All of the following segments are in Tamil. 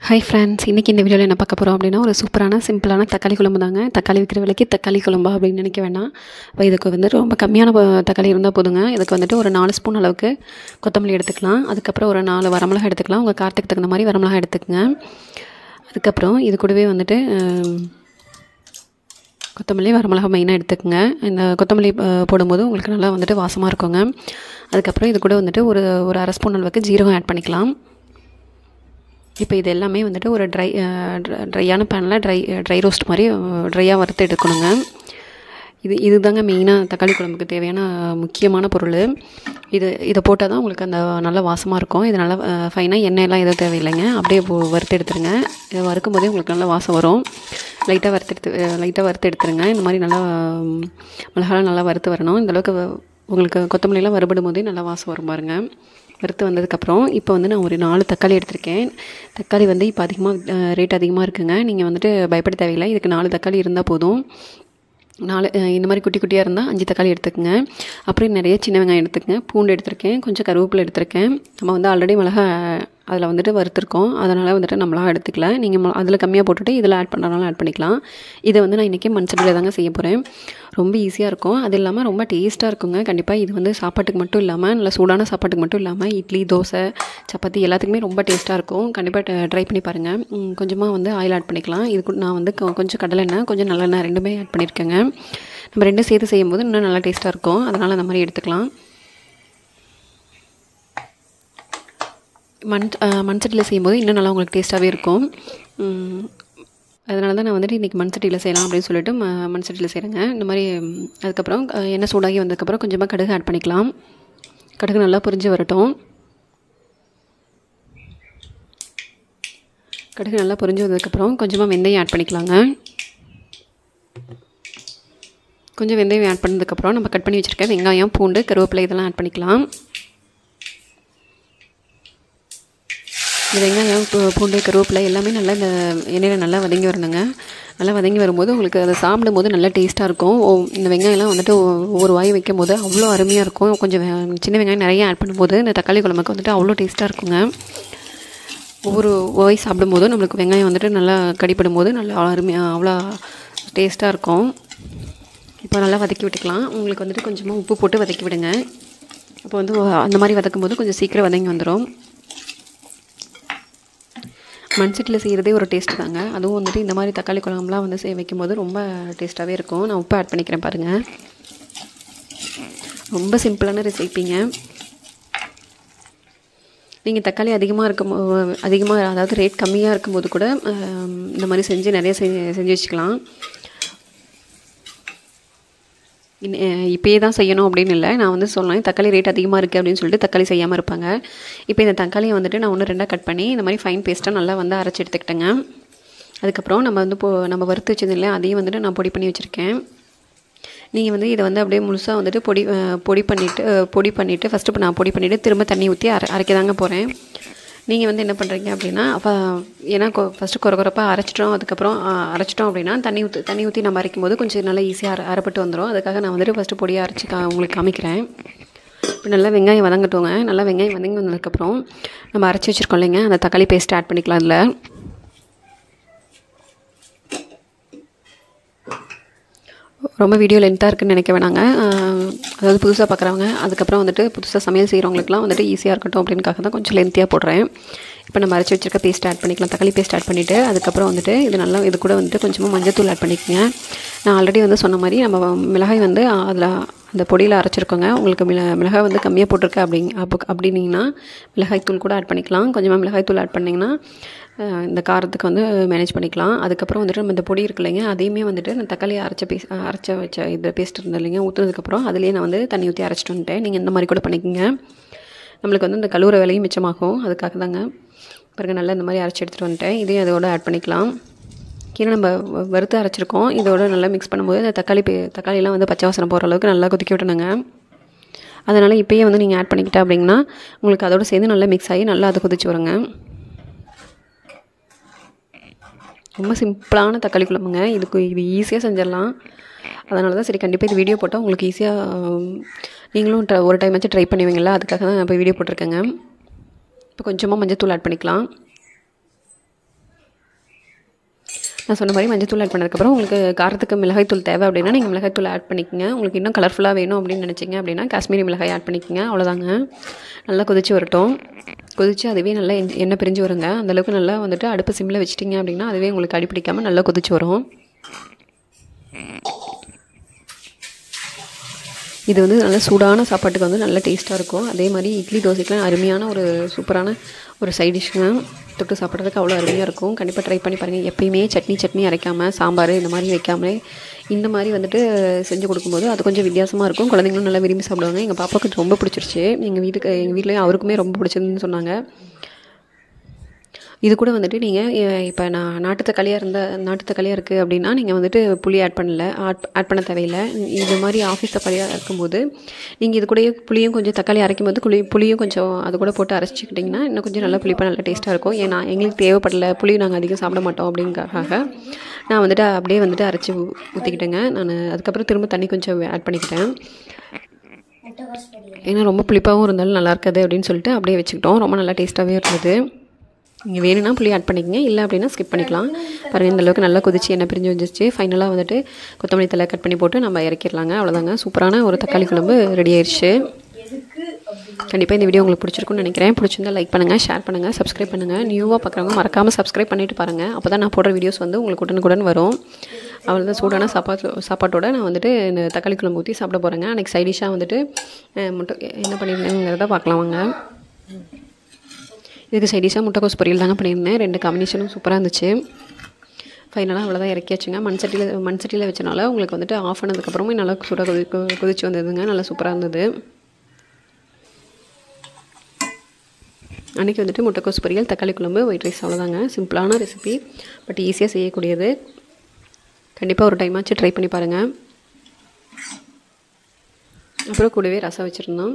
ஹாய் ஃப்ரெண்ட்ஸ் இன்றைக்கி இந்த வீடியோவில் என்ன பார்க்க போகிறோம் அப்படின்னா ஒரு சூப்பரான சிம்பிளான தக்காளி குழம்பு தாங்க தக்காளி விற்கிற விலைக்கு தக்காளி குழம்பா அப்படின்னு நினைக்க வேண்டாம் இப்போ இதுக்கு வந்துட்டு ரொம்ப கம்மியான ப- தக்காளி இருந்தால் போதுங்க இதுக்கு வந்துட்டு ஒரு நாலு ஸ்பூன் அளவுக்கு கொத்தமல்லி எடுத்துக்கலாம் அதுக்கப்புறம் ஒரு நாலு வரமிளகா எடுத்துக்கலாம் உங்கள் காரத்துக்கு தகுந்த மாதிரி வரமிளகா எடுத்துக்கங்க அதுக்கப்புறம் இது கூடவே வந்துட்டு ஹம், கொத்தமல்லி வரமிளகா மெயினாக எடுத்துக்கங்க இந்த கொத்தமல்லி அஹ், போடும்போது உங்களுக்கு நல்லா வந்துட்டு வாசமாக இருக்குங்க அதுக்கப்புறம் இது கூட வந்துட்டு ஒரு ஒரு அரை ஸ்பூன் அளவுக்கு ஜீரகம் ஆட் பண்ணிக்கலாம் இப்போ இது எல்லாமே வந்துட்டு ஒரு ட்ரை ட்ரையான பேனில் ட்ரை ட்ரை ரோஸ்ட் மாதிரி ட்ரையாக வறுத்து எடுக்கணுங்க இது இதுதாங்க மெயினாக தக்காளி குழம்புக்கு தேவையான முக்கியமான பொருள் இது இதை போட்டால் தான் உங்களுக்கு அந்த நல்ல வாசமாக இருக்கும் இது நல்லா ஃபைனாக எண்ணெயெல்லாம் எதுவும் தேவையில்லைங்க அப்படியே போ- வறுத்து எடுத்துருங்க இதை வறுக்கும் போதே உங்களுக்கு நல்ல வாசம் வரும் லைட்டாக வறுத்து எடுத்து லைட்டாக வறுத்து எடுத்துருங்க இந்த மாதிரி நல்லா ம், மிளகாலாம் நல்லா வறுத்து வரணும் இந்த அளவுக்கு வ- உங்களுக்கு கொத்தமல்லியெல்லாம் வறுபடும் போதே நல்லா வாசம் வரும் பாருங்க வறுத்து வந்ததுக்கப்புறம் இப்போ வந்து நான் ஒரு நாலு தக்காளி எடுத்திருக்கேன் தக்காளி வந்து இப்போ அதிகமாக ரேட் அதிகமாக இருக்குங்க நீங்கள் வந்துட்டு பயப்பட தேவையில்லை இதுக்கு நாலு தக்காளி இருந்தால் போதும் நாலு அஹ் இந்த மாதிரி குட்டி குட்டியாக இருந்தால் அஞ்சு தக்காளி எடுத்துக்கங்க அப்புறம் நிறைய சின்ன வெங்காயம் எடுத்துக்கங்க பூண்டு எடுத்திருக்கேன் கொஞ்சம் கருவேப்பிலை எடுத்திருக்கேன் நம்ம வந்து ஆல்ரெடி மிளகா அதில் வந்துட்டு வறுத்துருக்கோம் அதனால் வந்துட்டு நம்மளாக எடுத்துக்கல நீங்கள் அதில் கம்மியாக போட்டுட்டு இதில் ஆட் பண்ணுறனாலும் ஆட் பண்ணிக்கலாம் இதை வந்து நான் இன்றைக்கி மண் சட்டியில் தாங்க செய்ய போகிறேன் ரொம்ப ஈஸியாக இருக்கும் அது இல்லாமல் ரொம்ப டேஸ்ட்டாக இருக்குங்க கண்டிப்பாக இது வந்து சாப்பாட்டுக்கு மட்டும் இல்லாமல் நல்ல சூடான சாப்பாட்டுக்கு மட்டும் இல்லாமல் இட்லி தோசை சப்பாத்தி எல்லாத்துக்குமே ரொம்ப டேஸ்ட்டாக இருக்கும் கண்டிப்பாக ட்ரை பண்ணி பாருங்கள் கொஞ்சமாக வந்து ஆயில் ஆட் பண்ணிக்கலாம் இது கூட நான் வந்து கொ- கொஞ்சம் கடலெண்ணெய் கொஞ்சம் நல்லெண்ணெய் ரெண்டுமே ஆட் பண்ணியிருக்கேங்க நம்ம ரெண்டும் சேர்த்து செய்யும்போது இன்னும் நல்லா டேஸ்ட்டாக இருக்கும் அதனால் அந்த மாதிரி எடுத்துக்கலாம் மண் அஹ் மண் சட்டியில் செய்யும்போது இன்னும் நல்லா உங்களுக்கு டேஸ்ட்டாகவே இருக்கும் உம், அதனால தான் நான் வந்துட்டு இன்றைக்கி மண் சட்டியில் செய்யலாம் அப்படின்னு சொல்லிட்டு ம- மண் சட்டியில் செய்கிறேங்க இந்த மாதிரி உம், அதுக்கப்புறம் அஹ், எண்ணெய் சூடாகி வந்ததுக்கப்புறம் கொஞ்சமாக கடுகு ஆட் பண்ணிக்கலாம் கடுகு நல்லா பொரிஞ்சு வரட்டும் கடுகு நல்லா பொரிஞ்சு வந்ததுக்கப்புறம் கொஞ்சமாக வெந்தயம் ஆட் பண்ணிக்கலாங்க கொஞ்சம் வெந்தயம் ஆட் பண்ணதுக்கப்புறம் நம்ம கட் பண்ணி வச்சுருக்க வெங்காயம் பூண்டு கருவேப்பிலை இதெல்லாம் ஆட் பண்ணிக்கலாம் இந்த வெங்காயம் பூ- பூண்டு கருவேப்பிலை எல்லாமே நல்லா இந்த எண்ணெயில் நல்லா வதங்கி வரணுங்க நல்லா வதங்கி வரும்போது உங்களுக்கு அதை சாப்பிடும்போது நல்லா டேஸ்ட்டாக இருக்கும் ஓ- இந்த வெங்காயம்லாம் வந்துட்டு ஒ- ஒவ்வொரு வாய் வைக்கும் போது அவ்வளோ அருமையாக இருக்கும் கொஞ்சம் வெ- சின்ன வெங்காயம் நிறைய ஆட் பண்ணும்போது இந்த தக்காளி குழம்புக்கு வந்துட்டு அவ்வளோ டேஸ்ட்டாக இருக்குங்க ஒவ்வொரு வாய் சாப்பிடும்போதும் நம்மளுக்கு வெங்காயம் வந்துட்டு நல்லா கடிப்படும் போது நல்லா அருமையாக அவ்வளோ டேஸ்ட்டாக இருக்கும் இப்போ நல்லா வதக்கி விட்டுக்கலாம் உங்களுக்கு வந்துட்டு கொஞ்சமாக உப்பு போட்டு வதக்கி விடுங்க அப்போ வந்து அந்த மாதிரி வதக்கும் போது கொஞ்சம் சீக்கிரம் வதங்கி வந்துடும் மண் சட்டியில் செய்கிறதே ஒரு டேஸ்ட் தாங்க அதுவும் வந்துட்டு இந்த மாதிரி தக்காளி குழம்புலாம் வந்து செய்ய வைக்கும்போது ரொம்ப டேஸ்ட்டாகவே இருக்கும் நான் உப்பு ஆட் பண்ணிக்கிறேன் பாருங்கள் ரொம்ப சிம்பிளான ரெசிப்பிங்க நீங்கள் தக்காளி அதிகமாக இருக்கும் அதிகமாக அதாவது ரேட் கம்மியாக இருக்கும்போது கூட ஆம், இந்த மாதிரி செஞ்சு நிறைய செஞ்சு செஞ்சு வச்சுக்கலாம் இன் இப்போயே தான் செய்யணும் அப்படின்னு இல்லை நான் வந்து சொன்னேன் தக்காளி ரேட் அதிகமாக இருக்குது அப்படின்னு சொல்லிட்டு தக்காளி செய்யாமல் இருப்பாங்க இப்போ இந்த தக்காளியை வந்துட்டு நான் ஒன்று ரெண்டாக கட் பண்ணி இந்த மாதிரி ஃபைன் பேஸ்ட்டாக நல்லா வந்து அரைச்சி எடுத்துக்கிட்டேங்க அதுக்கப்புறம் நம்ம வந்து இப்போ நம்ம வறுத்து வச்சது இல்லை அதையும் வந்துட்டு நான் பொடி பண்ணி வச்சுருக்கேன் நீங்கள் வந்து இதை வந்து அப்படியே முழுசாக வந்துட்டு பொடி அஹ், பொடி பண்ணிவிட்டு பொடி பண்ணிவிட்டு ஃபஸ்ட்டு இப்போ நான் பொடி பண்ணிவிட்டு திரும்ப தண்ணி ஊற்றி அரை அரைக்க தாங்க போகிறேன் நீங்கள் வந்து என்ன பண்ணுறீங்க அப்படின்னா அப்போ ஏன்னா கொ ஃபஸ்ட்டு குறை குறைப்பாக அரைச்சிட்டோம் அதுக்கப்புறம் அஹ், அரைச்சிட்டோம் அப்படின்னா தண்ணி ஊற்றி தண்ணி ஊற்றி நம்ம அரைக்கும் போது கொஞ்சம் நல்லா ஈஸியாக அரை அரைப்பட்டு வந்துடும் அதுக்காக நான் வந்துட்டு ஃபஸ்ட்டு பொடியை அரைச்சி கா உங்களுக்கு காமிக்கிறேன் இப்போ நல்லா வெங்காயம் வதங்கட்டுங்க நல்லா வெங்காயம் வதங்கி வந்ததுக்கப்புறம் நம்ம அரைச்சி வச்சுருக்கோம் இல்லைங்க அந்த தக்காளி பேஸ்ட் ஆட் பண்ணிக்கலாம் அதில் ரொம்ப வீடியோ லென்த்தாக இருக்குன்னு நினைக்க வேணாங்க ஆஹ் அதாவது புதுசாக பார்க்குறவங்க அதுக்கப்புறம் வந்துட்டு புதுசாக சமையல் செய்கிறவங்களுக்குலாம் வந்துட்டு ஈஸியாக இருக்கட்டும் அப்படின்னுக்காக தான் கொஞ்சம் லென்த்தியாக போடுறேன் இப்போ நம்ம அரைச்சி வச்சிருக்க பேஸ்ட் ஆட் பண்ணிக்கலாம் தக்காளி பேஸ்ட் ஆட் பண்ணிவிட்டு அதுக்கப்புறம் வந்துட்டு இது நல்லா இது கூட வந்துட்டு கொஞ்சமாக மஞ்சத்தூள் ஆட் பண்ணிக்கோங்க நான் ஆல்ரெடி வந்து சொன்ன மாதிரி நம்ம மிளகாய் வந்து அதில் அந்த பொடியில் அரைச்சிருக்கோங்க உங்களுக்கு மிள மிளகாய் வந்து கம்மியாக போட்டிருக்கு அப்படிங்க அப்போ அப்படின்னீங்கன்னா மிளகாய் தூள் கூட ஆட் பண்ணிக்கலாம் கொஞ்சமாக மிளகாய் தூள் ஆட் பண்ணிங்கன்னா அஹ், இந்த காரத்துக்கு வந்து மேனேஜ் பண்ணிக்கலாம் அதுக்கப்புறம் வந்துட்டு நம்ம இந்த பொடி இருக்கு இல்லைங்க அதையுமே வந்துட்டு நான் தக்காளி அரைச்ச பேஸ் அரைச்ச வச்ச இது பேஸ்ட் இருந்தது இல்லைங்க ஊற்றுனதுக்கப்புறம் அதுலேயே நான் வந்து தண்ணி ஊற்றி அரைச்சிட்டு வந்துட்டேன் நீங்கள் இந்த மாதிரி கூட பண்ணிக்கோங்க நம்மளுக்கு வந்து இந்த கழுவுற வேலையும் மிச்சமாகும் அதுக்காக தாங்க பாருங்க நல்லா இந்த மாதிரி அரைச்சி எடுத்துகிட்டு வந்துட்டேன் இதையும் அதோட ஆட் பண்ணிக்கலாம் கீழே நம்ம வ- வறுத்து அரைச்சிருக்கோம் இதோட நல்லா மிக்ஸ் பண்ணும்போது இந்த தக்காளி பே தக்காளிலாம் வந்து பச்சை வாசனை போகிற அளவுக்கு நல்லா கொதிக்க விட்டணுங்க அதனால் இப்போயே வந்து நீங்கள் ஆட் பண்ணிக்கிட்டா அப்படிங்கன்னா உங்களுக்கு அதோட சேர்ந்து நல்லா மிக்ஸ் ஆகி நல்லா அது கொதிச்சு வருங்க ரொம்ப சிம்பிளான தக்காளி குழம்புங்க இதுக்கு இது ஈஸியாக செஞ்சிடலாம் அதனால தான் சரி கண்டிப்பாக இது வீடியோ போட்டால் உங்களுக்கு ஈஸியாக நீங்களும் ட்ரை ஒரு டைம் வச்சு ட்ரை பண்ணுவீங்களா அதுக்காக தான் நான் இப்போ வீடியோ போட்டிருக்கேங்க இப்போ கொஞ்சமாக மஞ்சத்தூள் ஆட் பண்ணிக்கலாம் நான் சொன்ன மாதிரி மஞ்சத்தூள் ஆட் பண்ணதுக்கப்புறம் உங்களுக்கு காரத்துக்கு மிளகாய்த்தூள் தேவை அப்படின்னா நீங்கள் மிளகாய்த்தூள் ஆட் பண்ணிக்கோங்க உங்களுக்கு இன்னும் கலர்ஃபுல்லாக வேணும் அப்படின்னு நினச்சிங்க அப்படின்னா காஷ்மீரி மிளகாய் ஆட் பண்ணிக்கோங்க அவ்வளோதாங்க நல்லா கொதிச்சு வரட்டும் கொதிச்சு அதுவே நல்லா எண்- எண்ணெய் பிரிஞ்சு வருங்க அந்தளவுக்கு நல்லா வந்துட்டு அடுப்பு சிம்மில் வச்சிட்டிங்க அப்படின்னா அதுவே உங்களுக்கு அடிப்பிடிக்காமல் நல்லா கொதிச்சு வரும் இது வந்து நல்ல சூடான சாப்பாட்டுக்கு வந்து நல்ல டேஸ்ட்டாக இருக்கும் அதே மாதிரி இட்லி தோசைக்கெலாம் அருமையான ஒரு சூப்பரான ஒரு சைட் டிஷ்ங்க தொட்டு சாப்பிட்றதுக்கு அவ்வளோ அருமையாக இருக்கும் கண்டிப்பாக ட்ரை பண்ணி பாருங்கள் எப்பயுமே சட்னி சட்னி அரைக்காமல் சாம்பார் இந்த மாதிரி வைக்காமலே இந்த மாதிரி வந்துட்டு செஞ்சு கொடுக்கும்போது அது கொஞ்சம் வித்தியாசமாக இருக்கும் குழந்தைங்களும் நல்லா விரும்பி சாப்பிடுவாங்க எங்கள் பாப்பாவுக்கு ரொம்ப பிடிச்சிருச்சு எங்கள் வீட்டுக்கு எங்கள் வீட்லேயும் அவருக்குமே ரொம்ப பிடிச்சதுன்னு சொன்னாங்க இது கூட வந்துட்டு நீங்கள் இப்போ நான் நாட்டு தக்காளியாக இருந்தால் நாட்டு தக்காளியாக இருக்குது அப்படின்னா நீங்கள் வந்துட்டு புளி ஆட் பண்ணல ஆட் ஆட் பண்ண தேவையில்லை இது மாதிரி ஆஃபீஸ் தக்காளியாக இருக்கும்போது நீங்கள் இது கூடயே புளியும் கொஞ்சம் தக்காளி அரைக்கும் போது புளி புளியும் கொஞ்சம் அது கூட போட்டு அரைச்சிக்கிட்டிங்கன்னா இன்னும் கொஞ்சம் நல்லா புளிப்பாக நல்லா டேஸ்ட்டாக இருக்கும் ஏன்னா எங்களுக்கு தேவைப்படல புளி நாங்கள் அதிகம் சாப்பிட மாட்டோம் அப்படிங்கிறதுக்காக நான் வந்துட்டு அப்படியே வந்துட்டு அரைச்சி ஊ- ஊற்றிக்கிட்டேங்க நான் அதுக்கப்புறம் திரும்ப தண்ணி கொஞ்சம் ஆட் பண்ணிக்கிட்டேன் ஏன்னா ரொம்ப புளிப்பாகவும் இருந்தாலும் நல்லா இருக்காது அப்படின்னு சொல்லிட்டு அப்படியே வச்சுக்கிட்டோம் ரொம்ப நல்லா டேஸ்ட்டாகவே இருந்தது நீங்கள் வேணும்னா புளி ஆட் பண்ணிக்கங்க இல்லை அப்படின்னா ஸ்கிப் பண்ணிக்கலாம் பாருங்கள் இந்த அளவுக்கு நல்லா கொதிச்சு எண்ணெய் பிரிஞ்சு வந்துச்சு ஃபைனலாக வந்துட்டு கொத்தமல்லி தலை கட் பண்ணி போட்டு நம்ம இறக்கிடலாங்க அவ்வளோதாங்க சூப்பரான ஒரு தக்காளி குழம்பு ரெடி ஆயிடுச்சு கண்டிப்பாக இந்த வீடியோ உங்களுக்கு பிடிச்சிருக்கும்னு நினைக்கிறேன் பிடிச்சிருந்தா லைக் பண்ணுங்கள் ஷேர் பண்ணுங்கள் சப்ஸ்கிரைப் பண்ணுங்கள் நியூவாக பார்க்குறவங்க மறக்காமல் சப்ஸ்கிரைப் பண்ணிட்டு பாருங்கள் அப்போ தான் நான் போடுற வீடியோஸ் வந்து உங்களுக்கு உடனுக்குடன் வரும் அவ்வளோதான் சூடான சாப்பாடு சாப்பாட்டோட நான் வந்துட்டு இந்த தக்காளி குழம்பு ஊற்றி சாப்பிட போகிறேங்க அன்றைக்கி சைடிஷாக வந்துட்டு அஹ், முட்டை என்ன பண்ணியிருந்தேங்கிறத பார்க்கலாம் வாங்க இதுக்கு சைடிஷாக முட்டைக்கோஸ் பொரியல் தாங்க பண்ணியிருந்தேன் ரெண்டு காம்பினேஷனும் சூப்பராக இருந்துச்சு ஃபைனலாக அவ்வளோதான் இறக்கியாச்சுங்க மண் சட்டியில் மண் சட்டியில் வச்சனால உங்களுக்கு வந்துட்டு ஆஃப் பண்ணதுக்கப்புறமே நல்லா சூடாக கொதி கொ- கொதிச்சு வந்ததுங்க நல்லா சூப்பராக இருந்தது அன்றைக்கி வந்துட்டு முட்டைக்கோஸ் பொரியல் தக்காளி குழம்பு ஒயிட் ரைஸ் அவ்வளோதாங்க சிம்பிளான ரெசிபி பட் ஈஸியாக செய்யக்கூடியது கண்டிப்பாக ஒரு டைமாச்சும் ட்ரை பண்ணி பாருங்கள் அப்புறம் கூடவே ரசம் வச்சுருந்தோம்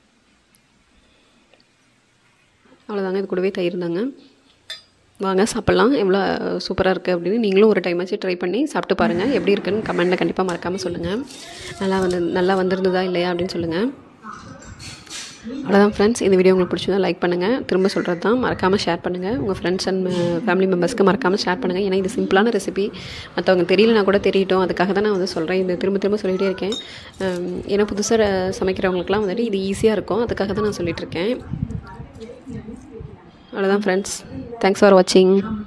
அவ்வளோதாங்க இது கூடவே தயிர் தாங்க வாங்க சாப்பிட்லாம் எவ்வளோ சூப்பராக இருக்குது அப்படின்னு நீங்களும் ஒரு டைமாச்சும் ட்ரை பண்ணி சாப்பிட்டு பாருங்கள் எப்படி இருக்குன்னு கமெண்ட்டில் கண்டிப்பாக மறக்காமல் சொல்லுங்கள் நல்லா வந்து நல்லா வந்திருந்ததா இல்லையா அப்படின்னு சொல்லுங்கள் அவ்வளோதான் ஃப்ரெண்ட்ஸ் இந்த வீடியோ உங்களுக்கு பிடிச்சதா லைக் பண்ணுங்கள் திரும்ப சொல்கிறது தான் மறக்காமல் ஷேர் பண்ணுங்கள் உங்கள் ஃப்ரெண்ட்ஸ் அண்ட் ஃபேமிலி மெம்பர்ஸ்க்கு மறக்காமல் ஷேர் பண்ணுங்கள் ஏன்னா இது சிம்பிளான ரெசிபி மற்றவங்க தெரியலனா கூட தெரியட்டும் அதுக்காக தான் நான் வந்து சொல்கிறேன் இது திரும்ப திரும்ப சொல்லிகிட்டே இருக்கேன் அம், ஏன்னா புதுசாக சமைக்கிறவங்களுக்குலாம் வந்துட்டு இது ஈஸியாக இருக்கும் அதுக்காக தான் நான் சொல்லிகிட்டு இருக்கேன் அவ்வளோதான் ஃப்ரெண்ட்ஸ் தேங்க்ஸ் ஃபார் வாட்சிங்